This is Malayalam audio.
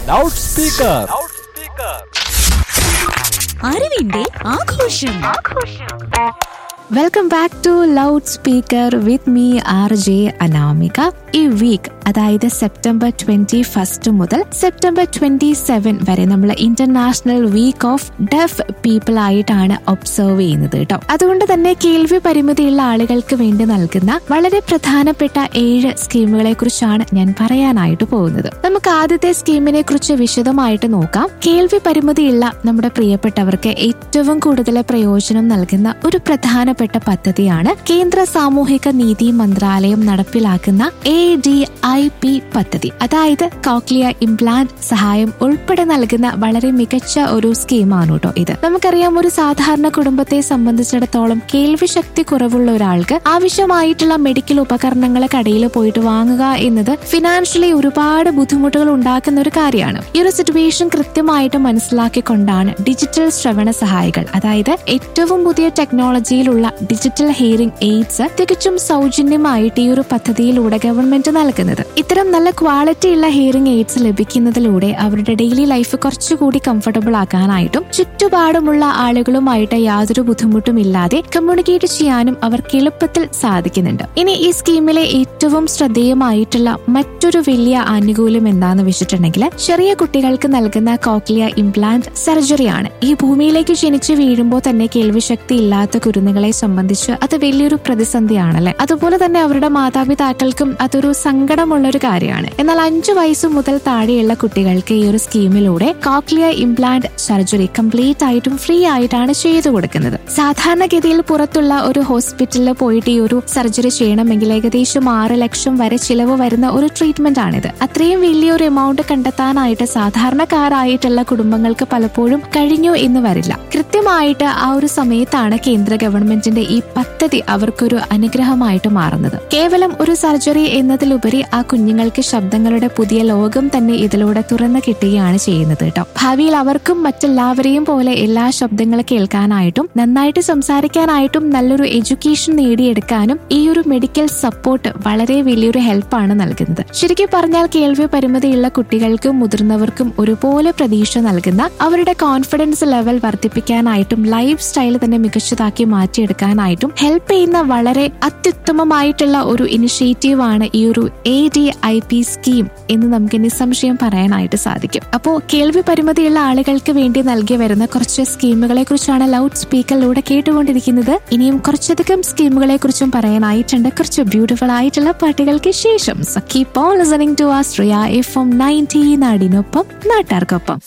ലൗഡ് സ്പീക്കർ അറിവിന്റെ ആഘോഷം welcome back to loud speaker with me R J Anamika ഈ വീക്ക് അതായത് സെപ്റ്റംബർ ട്വന്റി ഫസ്റ്റ് മുതൽ സെപ്റ്റംബർ ട്വന്റി സെവൻ വരെ നമ്മൾ international week of deaf people ആയിട്ടാണ് ഒബ്സർവ് ചെയ്യുന്നത് കേട്ടോ അതുകൊണ്ട് തന്നെ കേൾവി പരിമിതിയുള്ള ആളുകൾക്ക് വേണ്ടി നൽകുന്ന വളരെ പ്രധാനപ്പെട്ട ഏഴ് സ്കീമുകളെ കുറിച്ചാണ് ഞാൻ പറയാനായിട്ട് പോകുന്നത് നമുക്ക് ആദ്യത്തെ സ്കീമിനെ കുറിച്ച് വിശദമായിട്ട് നോക്കാം കേൾവി പരിമിതിയുള്ള നമ്മുടെ പ്രിയപ്പെട്ടവർക്ക് ഏറ്റവും കൂടുതൽ പ്രയോജനം നൽകുന്ന ഒരു പ്രധാനപ്പെട്ട പദ്ധതിയാണ് കേന്ദ്ര സാമൂഹിക നീതി മന്ത്രാലയം നടപ്പിലാക്കുന്ന എ ഡി ഐ പി പദ്ധതി അതായത് കോക്ലിയ ഇംപ്ലാന്റ് സഹായം ഉൾപ്പെടെ നൽകുന്ന വളരെ മികച്ച ഒരു സ്കീമാണ് കേട്ടോ ഇത് നമുക്കറിയാം ഒരു സാധാരണ കുടുംബത്തെ സംബന്ധിച്ചിടത്തോളം കേൾവി ശക്തി കുറവുള്ള ഒരാൾക്ക് ആവശ്യമായിട്ടുള്ള മെഡിക്കൽ ഉപകരണങ്ങൾ കടയിൽ പോയിട്ട് വാങ്ങുക എന്നത് ഫിനാൻഷ്യലി ഒരുപാട് ബുദ്ധിമുട്ടുകൾ ഉണ്ടാക്കുന്ന ഒരു കാര്യമാണ് ഈ ഒരു സിറ്റുവേഷൻ കൃത്യമായിട്ട് മനസ്സിലാക്കിക്കൊണ്ടാണ് ഡിജിറ്റൽ ശ്രവണ സഹായികൾ അതായത് ഏറ്റവും പുതിയ ടെക്നോളജിയിലുള്ള ഡിജിറ്റൽ ഹിയറിംഗ് എയ്ഡ്സ് തികച്ചും സൗജന്യമായിട്ട് ഈ ഒരു പദ്ധതിയിലൂടെ ഗവൺമെന്റ് നൽകുന്നത് ഇത്തരം നല്ല ക്വാളിറ്റി ഉള്ള ഹിയറിംഗ് എയ്ഡ്സ് ലഭിക്കുന്നതിലൂടെ അവരുടെ ഡെയിലി ലൈഫ് കുറച്ചുകൂടി കംഫർട്ടബിൾ ആക്കാനായിട്ടും ചുറ്റുപാടുമുള്ള ആളുകളുമായിട്ട് യാതൊരു ബുദ്ധിമുട്ടും ഇല്ലാതെ കമ്മ്യൂണിക്കേറ്റ് ചെയ്യാനും അവർക്ക് എളുപ്പത്തിൽ സാധിക്കുന്നുണ്ട് ഇനി ഈ സ്കീമിലെ ഏറ്റവും ശ്രദ്ധേയമായിട്ടുള്ള മറ്റൊരു വലിയ ആനുകൂല്യം എന്താന്ന് വെച്ചിട്ടുണ്ടെങ്കിൽ ചെറിയ കുട്ടികൾക്ക് നൽകുന്ന കോക്ലിയ ഇംപ്ലാന്റ് സർജറിയാണ് ഈ ഭൂമിയിലേക്ക് ജനിച്ചു വീഴുമ്പോൾ തന്നെ കേൾവിശക്തി ഇല്ലാത്ത കുരുന്നുകളെ സംബന്ധിച്ച് അത് വലിയൊരു പ്രതിസന്ധിയാണല്ലേ അതുപോലെ തന്നെ അവരുടെ മാതാപിതാക്കൾക്കും അതൊരു സങ്കടമുള്ള ഒരു കാര്യമാണ് എന്നാൽ അഞ്ചു വയസ്സ് മുതൽ താഴെയുള്ള കുട്ടികൾക്ക് ഈ ഒരു സ്കീമിലൂടെ കോക്ലിയ ഇംപ്ലാന്റ് സർജറി കംപ്ലീറ്റ് ആയിട്ടും ഫ്രീ ആയിട്ടാണ് ചെയ്തു കൊടുക്കുന്നത് സാധാരണഗതിയിൽ പുറത്തുള്ള ഒരു ഹോസ്പിറ്റലിൽ പോയിട്ട് ഈ ഒരു സർജറി ചെയ്യണമെങ്കിൽ ഏകദേശം ആറ് ലക്ഷം വരെ ചിലവ് വരുന്ന ഒരു ട്രീറ്റ്മെന്റ് ആണിത് അത്രയും വലിയൊരു എമൗണ്ട് കണ്ടെത്താനായിട്ട് സാധാരണക്കാരായിട്ടുള്ള കുടുംബങ്ങൾക്ക് പലപ്പോഴും കഴിഞ്ഞു എന്ന് വരില്ല കൃത്യമായിട്ട് ആ ഒരു സമയത്താണ് കേന്ദ്ര ഗവൺമെന്റിന്റെ ഈ പദ്ധതി അവർക്കൊരു അനുഗ്രഹമായിട്ട് മാറുന്നത് കേവലം ഒരു സർജറി എന്നതിലുപരി ആ കുഞ്ഞുങ്ങൾക്ക് ശബ്ദങ്ങളുടെ പുതിയ ലോകം തന്നെ ഇതിലൂടെ തുറന്നു കിട്ടുകയാണ് ചെയ്യുന്നത് കേട്ടോ ഭാവിയിൽ അവർക്കും മറ്റെല്ലാവരെയും പോലെ എല്ലാ ശബ്ദങ്ങൾ കേൾക്കാനായിട്ടും നന്നായിട്ട് സംസാരിക്കാനായിട്ടും നല്ലൊരു എഡ്യൂക്കേഷൻ നേടിയെടുക്കാനും ഈ ഒരു മെഡിക്കൽ സപ്പോർട്ട് വളരെ വലിയൊരു ഹെൽപ്പാണ് നൽകുന്നത് ശരിക്കും പറഞ്ഞാൽ കേൾവി പരിമിതിയുള്ള കുട്ടികൾക്കും മുതിർന്നവർക്കും ഒരുപോലെ പ്രതീക്ഷ നൽകുന്ന അവരുടെ കോൺഫിഡൻസ് ലെവൽ വർദ്ധിപ്പിക്കാനായിട്ടും ലൈഫ് സ്റ്റൈൽ തന്നെ മികച്ചതാക്കി മാറ്റിയെടുക്കാനായിട്ടും ഹെൽപ്പ് ചെയ്യുന്ന വളരെ അത്യുത്തമമായിട്ടുള്ള ഒരു ഇനിഷ്യേറ്റീവ് ആണ് ഈ ഒരു A D I P scheme എന്ന് നമുക്ക് നിസ്സംശയം പറയാനായിട്ട് സാധിക്കും അപ്പോൾ കേൾവി പരിമിതിയുള്ള ആളുകൾക്ക് വേണ്ടി നൽകി വരുന്ന കുറച്ച് സ്കീമുകളെ കുറിച്ചാണ് ലൗഡ് സ്പീക്കറിലൂടെ കേട്ടുകൊണ്ടിരിക്കുന്നത് ഇനിയും കുറച്ചധികം സ്കീമുകളെ കുറിച്ചും പറയാനായിട്ടുണ്ട് കുറച്ച് ബ്യൂട്ടിഫുൾ ആയിട്ടുള്ള പാട്ടുകൾക്ക് ശേഷം so keep on listening to ആസ്ട്രിയ എഫ് എം നയൻറ്റി നാടിനൊപ്പം നാട്ടാർക്കൊപ്പം